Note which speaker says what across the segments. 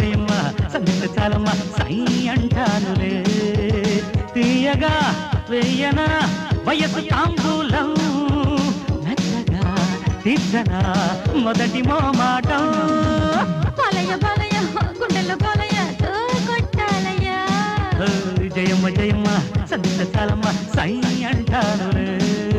Speaker 1: జయమ్మ సందిత చాలమ్మ సై అంటానులే తీయగా వెయ్యన వయసు తాంబూలం మెత్తగా తీర్చనా మొదటి మోమాటం
Speaker 2: బాలయ్య బాలయ్య గుండెల్లో బాలయ్య తో కొట్టాలయ్య
Speaker 1: ఓ, జయమ్మ జయమ్మ సందిత చాలమ్మ సై అంటానులే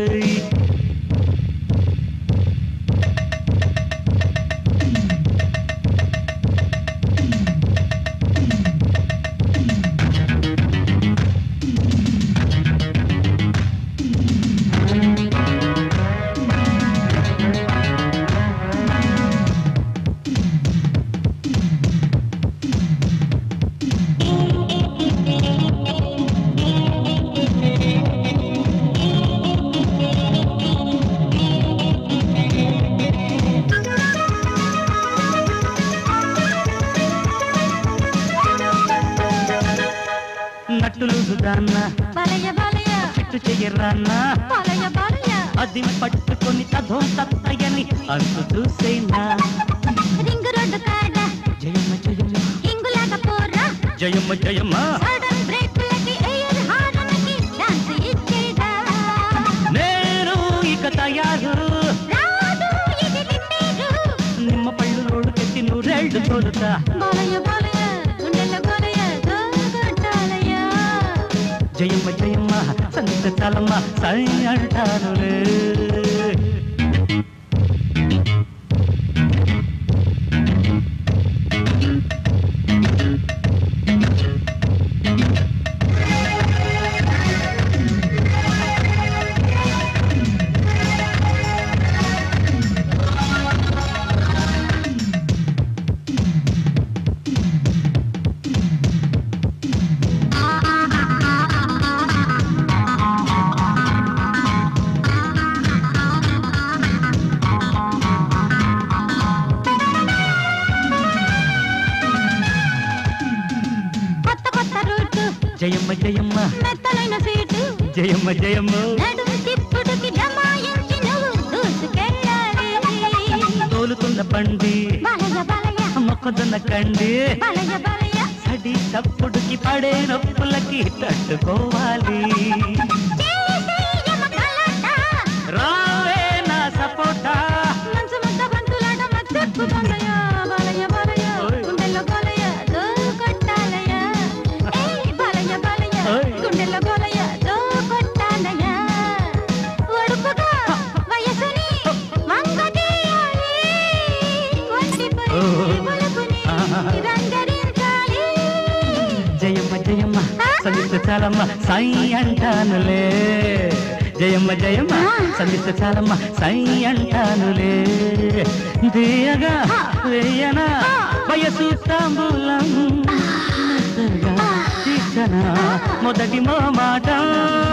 Speaker 1: నట్టులు దాన్న
Speaker 2: బాలయ్య బాలయ్య
Speaker 1: చెట్టు చెయ్యరాన్నా
Speaker 2: బాలయ్య బాలయ్య
Speaker 1: అది పట్టుకొని తధో తత్తయని అంతు చూసేనా
Speaker 2: రింగ్ రోడ్డు కాడ
Speaker 1: జయమ్మ జయమ్మ
Speaker 2: ఇంగులాగా పోరా
Speaker 1: జయమ్మ జయమ్మ
Speaker 2: సడన్ బ్రేకులకి ఎయిర్ హారన్కి ఛాన్స్ ఇచ్చేదా
Speaker 1: నేను ఇక తయారు
Speaker 2: రాదు ఇది నిన్నేరు
Speaker 1: నిమ్మ పళ్ళు రోడ్డు పెట్టి నూరేళ్లు తోలుతా
Speaker 2: బాలయ్య బాలయ్య గుండెల్లో బాలయ్య తో కొట్టాలయ్య
Speaker 1: జయమ్మ జయమ్మ సంగీత చాలమ్మ సై అంటానులే
Speaker 2: కొత్త కొత్త రూటు
Speaker 1: జయమ్మ జయమ్మ
Speaker 2: మెత్తలైన సీటు
Speaker 1: జయమ్మ జయమ్మ
Speaker 2: నడుము తిప్పుడుకి జమాయించి నువ్వు దూసుకెళ్ళాలి
Speaker 1: తోలుతున్న బండి
Speaker 2: బాలయ్య బాలయ్య
Speaker 1: మొక్కజొన్న కండి
Speaker 2: బాలయ్య బాలయ్య
Speaker 1: సడి చప్పుడుకి పడే నొప్పులకి తట్టుకోవాలి
Speaker 2: చేసేయమ కలట
Speaker 1: రావే నా సపోటా
Speaker 2: మంచు ముద్ద బంతులాట మత్తెక్కుతుందయ్య బాలయ్య బాలయ్య
Speaker 1: ఓయ్.
Speaker 2: గుండెల్లో బాలయ్య దో కొట్టాలయ్య ఏయ్ బాలయ్య బాలయ్య
Speaker 1: ఓయ్.
Speaker 2: గుండెల్లో బాలయ్య దో కొట్టాలయ్య ఒడుపుగా వయసుని మంగదీయాలి ఒంటిపై
Speaker 1: ఓయ్.
Speaker 2: ఒలుపుని
Speaker 1: ఆహా.
Speaker 2: రంగరించాలి
Speaker 1: జయమ్మ జయమ్మ సంగీత చాలమ్మ సాయి అంటానులే జయమ్మ జయమ్మ సంగీత చాలమ్మ సాయి అంటానులే దియగా వేయన వయసు తాంబూలం మెత్తగా తీర్చనా మొదటి మో మాట